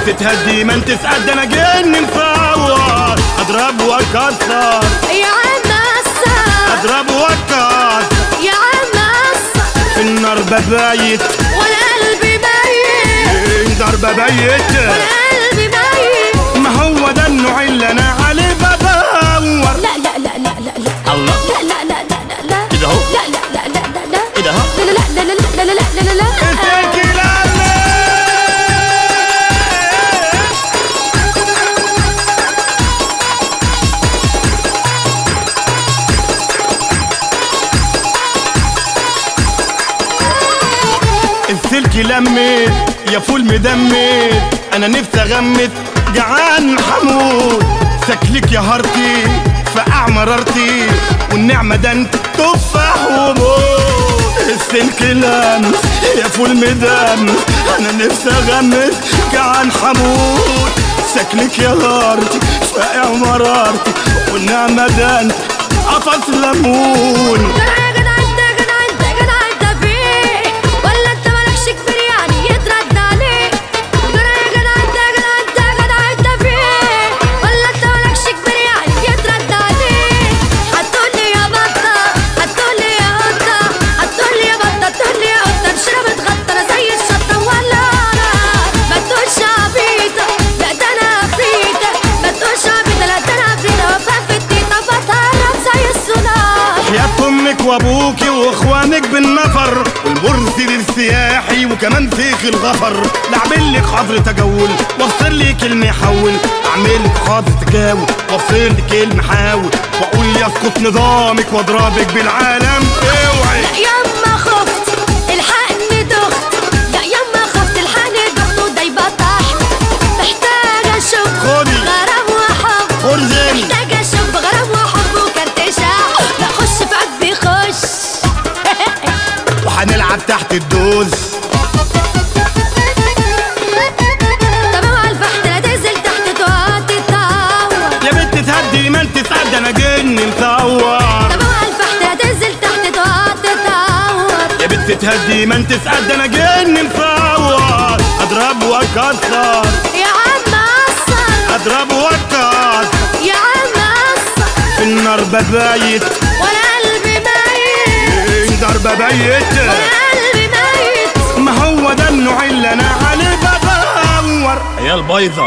بنت تهدي ما انت تسعد انا جن مفور اضرب واكسر يا عم السر اضرب واكسر يا عم السر في النار ببايت وانا قلبي ميت النار ببيت وانا قلبي ميت ما هو ده النوع اللي انا عليه بدور لا لا لا لا لا لا الله لا لا لا لا لا لا كده اهو لا لا لا لا لا لا كده اهو لا لا لا لا لا لا لا لا لا اتكل على السلك لمت يا فول مدمت انا نفسي اغمس جعان حمود شكلك يا هارتي فقع مرارتي والنعمة ده انت تفاح وموت السلك لمس يا فول مدمس انا نفسي اغمس جعان حمود شكلك يا هارتي فقع مرارتي والنعمة ده انت قفص ليمون جدع جدع انت جدع انت جدع انت فيه ولا انت مالكش كبير يعني يترد عليك جدع جدع انت جدع انت جدع انت فيه ولا انت مالكش كبير يعني يترد عليك هتقولي يا بطة هتقولي يا قطة هتقولي يا بطة هتقولي يا قطة مشينا بتغطى انا زي الشطة ولا انا ما تقولش عبيطة لا ده انا عفريتة ما تقولش عبيطة لا ده انا عفريتة وفاة في التيتا بتهرب زي السونار حياة امك وابوكي واخوانك بالنفر والمرسل السياحي وكمان فيك الغفر لاعمل لك حظر تجول وافصل لي كلمة يحول اعمل لك حظر تجاول وافصل لي كلمة حاول واقول يسقط نظامك واضربك بالعالم اوعي لا يما خفت الحقني دخت لا يما خفت الحقني دخت ودايبة طحت محتاجة اشوف خدي. غرام وحب خرزاني محتاجة اشوف غرام وحب وكرتشة لا خش في قلبي خش وهنلعب تحت الدوز طب اوعى الفحت لا تنزل تحت تقعد تتعور يا بنت تهدي ما انت سعد انا جن مصور طب اوعى الفحت لا تنزل تحت تقعد تتعور يا بنت تهدي ما انت سعد انا جن مصور اضرب واكسر يا عم قصر اضرب واكسر يا عم قصر في النار ببايت وانا قلبي ميت النار ببيت وانا قلبي ميت ما هو ده النوع اللي انا عليه بدور عيال بايظه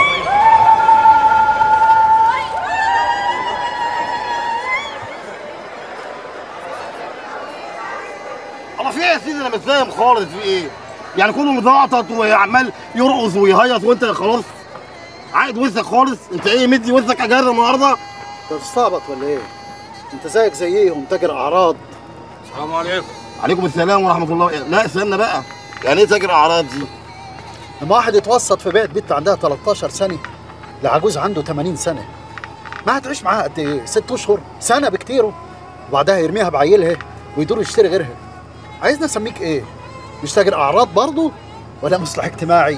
الله في ايه يا سيدي انا مش فاهم خالص في ايه يعني كله مزعطط وعمال يرقص ويهيص وانت خلاص عايد وسك خالص انت ايه مدي وسك اجازه النهارده انت بتستعبط ولا ايه؟ انت زيك زيهم تاجر اعراض السلام عليكم عليكم السلام ورحمه الله لا استنى بقى يعني ايه تاجر اعراض دي لما واحد يتوسط في بيت بنت عندها 13 سنه لعجوز عنده 80 سنه ما هتعيش معاها قد ايه؟ ست اشهر سنه بكتيره وبعدها يرميها بعيلها ويدور يشتري غيرها عايزني اسميك ايه؟ مش تاجر اعراض برضه ولا مصلح اجتماعي؟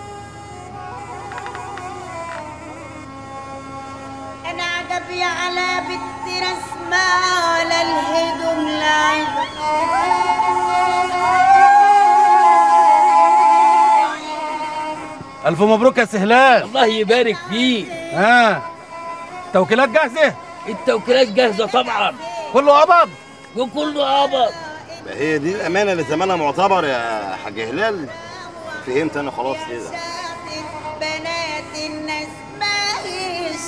انا عجبي على بنت رسمة على الهدوم لعب ألف مبروك يا سهلان الله يبارك فيك ها توكيلات جاهزة التوكيلات جاهزة طبعا كله قبض وكله قبض ما هي دي الامانه اللي زمانها معتبر يا حاج هلال فهمت انا خلاص كده شافت بنات الناس ما هيش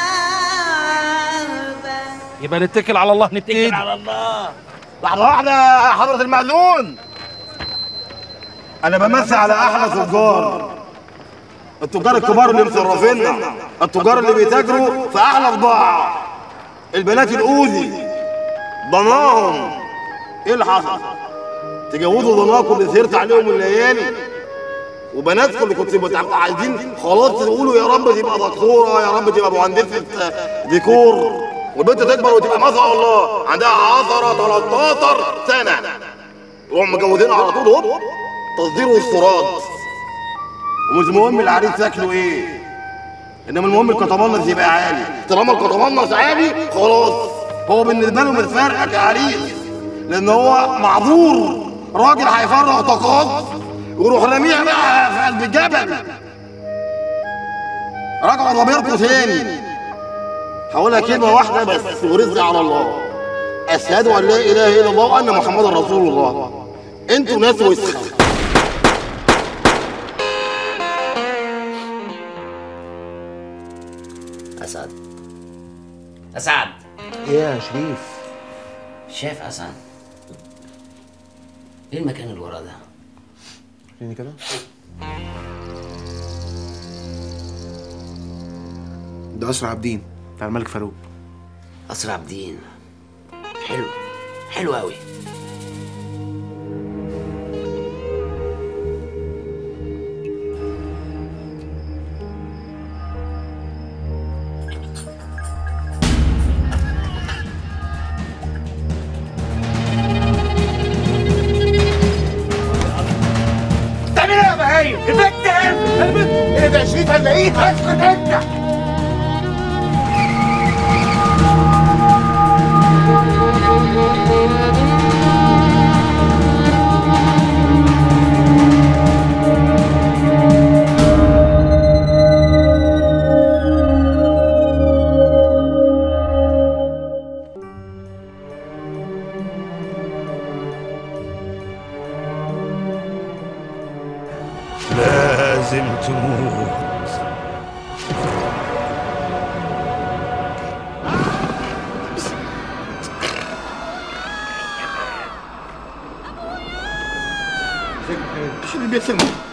لعبة يبقى نتكل على الله اتكل نبتدي على الله لحظه واحده يا حضره المأذون انا بمسي على احلى تجار التجار الكبار اللي مصرفينا التجار اللي بيتاجروا في احلى بضاعه البنات الاوذي ضناهم ايه اللي حصل تجوزوا ضناكم اللي سهرت عليهم الليالي وبناتكم اللي كنتوا بتبقوا عايزين خلاص تقولوا يا رب تبقى دكتوره يا رب تبقى مهندسه ديكور والبنت تكبر وتبقى ما شاء الله عندها 10 13 سنه يروحوا مجوزينها على طول هوب تصدير واستيراد ومش مهم العريس شكله ايه انما المهم الكتمنص يبقى عالي طالما الكتمنص عالي خلاص هو بالنسبه له مش فارقه كعريس لان هو معذور راجل هيفرغ طاقات ويروح راميها بقى في قلب الجبل راجعوا ضميركم تاني هقولها كلمة واحدة بس ورزق على الله أشهد أن لا إله إلا الله وأن محمدا رسول الله أنتوا ناس وسخة أسعد أسعد ايه يا شريف شايف أسعد إيه المكان اللي ورا ده؟ فيني كده ده اسرع عابدين بتاع الملك فاروق قصر عابدين حلو حلو أوي تعمل ايه يا بهايم؟ البنت البنت ايه ده شريف هنلاقيه اسكت انت لازم تموت شو اللي بيسمع